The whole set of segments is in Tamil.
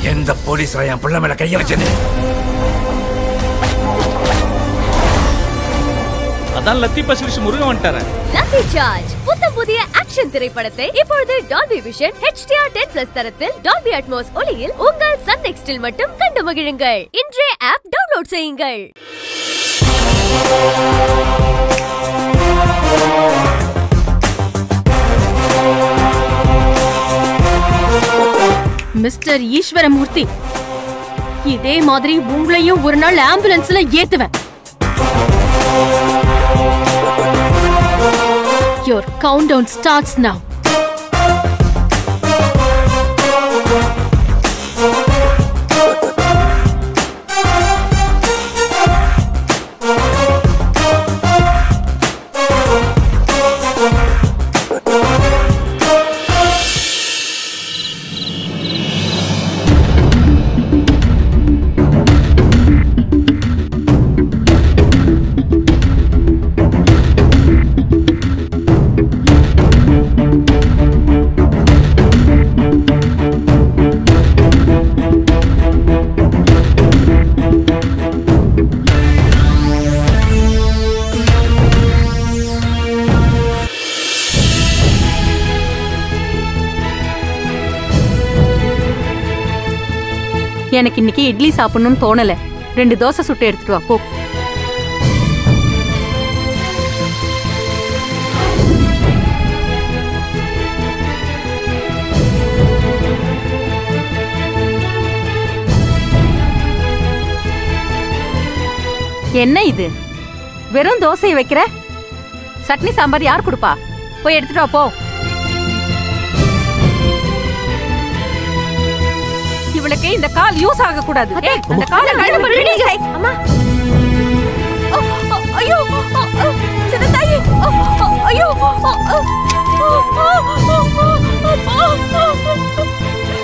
எந்த போலீஸ்ல என் பிள்ளை மேல கைய வச்சது அதான் லத்தி பசிலிஷ் முருகன் வந்துட்டாரன் லக்கி சார்ஜ் புத்தம் புதிய ஆக்ஷன் திரைப்படத்தை இப்பொழுது டால்பி விஷன் HDR 10 பிளஸ் தரத்தில் டால்பி அட்மோஸ் ஒளியில் உங்கள் சன் நெக்ஸ்டில் மட்டும் கண்டு மகிழுங்கள் இன்றைய ஆப் டவுன்லோட் செய்யுங்கள் மிஸ்டர் ஈஸ்வரமூர்த்தி இதே மாதிரி உங்களையும் ஒரு நாள் ஆம்புலன்ஸ்ல ஏத்துவேன் your countdown starts now எனக்கு இன்னைக்கு இட்லி சாப்பிடணும்னு தோணல ரெண்டு தோசை சுட்டு எடுத்துட்டு வா போ என்ன இது வெறும் தோசையை வைக்கிற சட்னி சாம்பார் யார் கொடுப்பா போய் எடுத்துட்டு வா போ இவளுக்கு இந்த கால் யூஸ் ஆக கூடாது ஏய், அந்த காலை கழுவு பண்ணுடி. அம்மா ஓ, ஓ, ஐயோ ஓ, ஓ, சின்ன தாயி ஓ, ஓ, ஐயோ ஓ, ஓ, ஓ, ஓ, ஓ, ஓ, ஓ, ஓ, ஓ.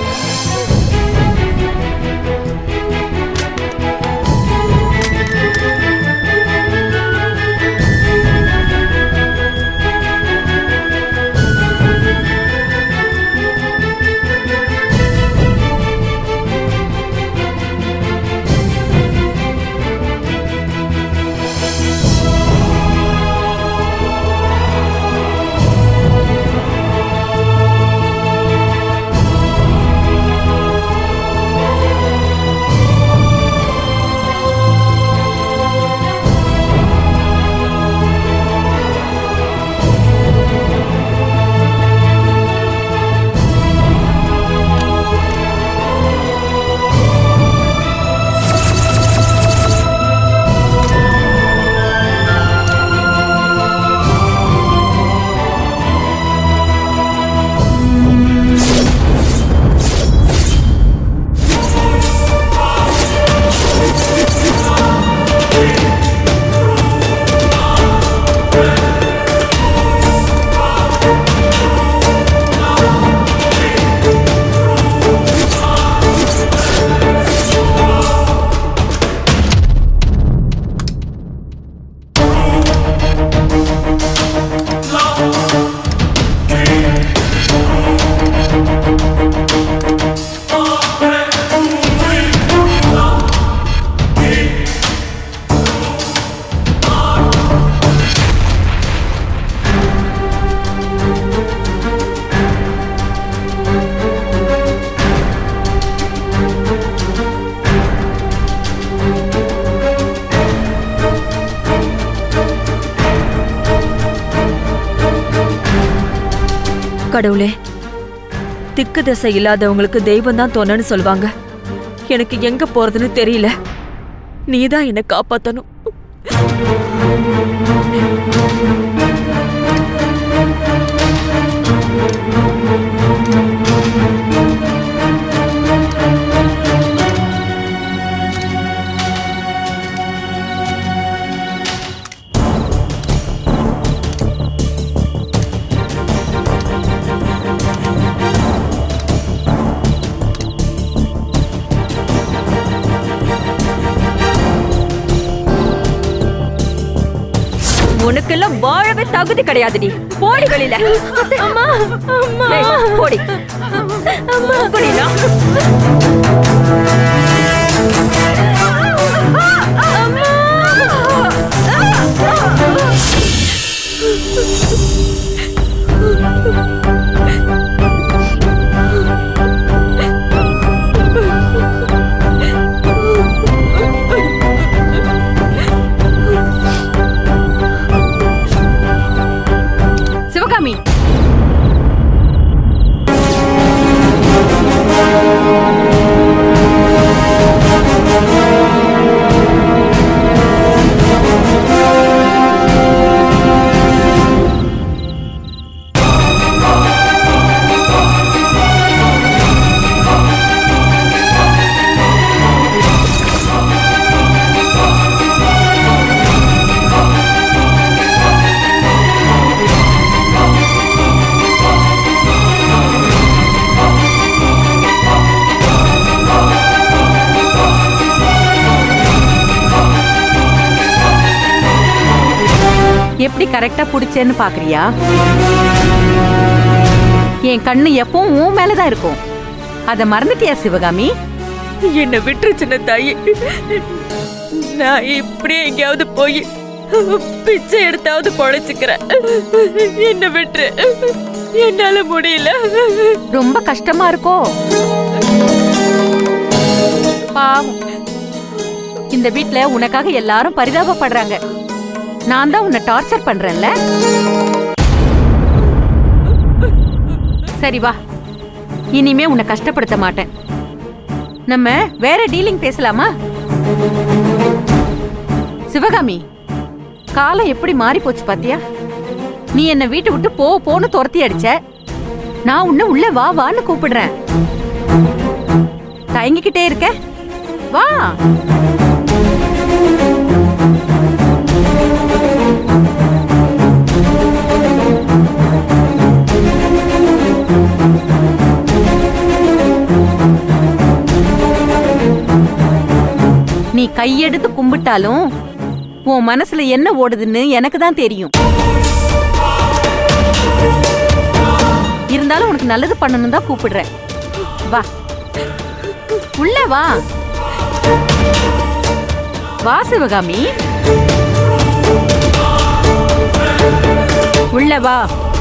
கடவுளே திக்கு திசை இல்லாதவங்களுக்கு தெய்வம் தான் தோணுன்னு சொல்லுவாங்க எனக்கு எங்க போறதுன்னு தெரியல நீதான் என்னை காப்பாத்தணும் உனக்கெல்லாம் வாழவே தகுதி கிடையாதுடி போடி வெளியில அம்மா அம்மா ஏய், போடி அம்மா போடினா எப்படி கரெக்டா புடிச்சேன்னு பாக்குறியா என் கண்ணு எப்பவும் உன் மேலதான் இருக்கும் அத மறந்துட்டியா சிவகாமி என்ன விட்டுரு சின்ன தாயி நான் இப்படியே எங்கேயாவது போய் பிச்சை எடுத்தாவது பொழைச்சுக்கிறேன் என்ன விட்டுரு என்னால முடியல ரொம்ப கஷ்டமா இருக்கோ பாவம் இந்த வீட்ல உனக்காக எல்லாரும் பரிதாபப்படுறாங்க நான் தான் உன்னை டார்ச்சர் பண்றேன்ல சரி வா இனிமே உன்னை கஷ்டப்படுத்த மாட்டேன் நம்ம வேற டீலிங் பேசலாமா சிவகாமி காலம் எப்படி மாறி போச்சு பாத்தியா நீ என்ன வீட்டை விட்டு போ போன்னு துரத்தி அடிச்ச நான் உன்னை உள்ள வா வான்னு கூப்பிடுறேன் தயங்கிக்கிட்டே இருக்க வா நீ கையெடுத்து கும்பிட்டாலும் உன் மனசுல என்ன ஓடுதுன்னு எனக்கு தான் தெரியும் இருந்தாலும் உனக்கு நல்லது பண்ணணும் தான் கூப்பிடுறேன் வா உள்ள வா வா சிவகாமி உள்ள வா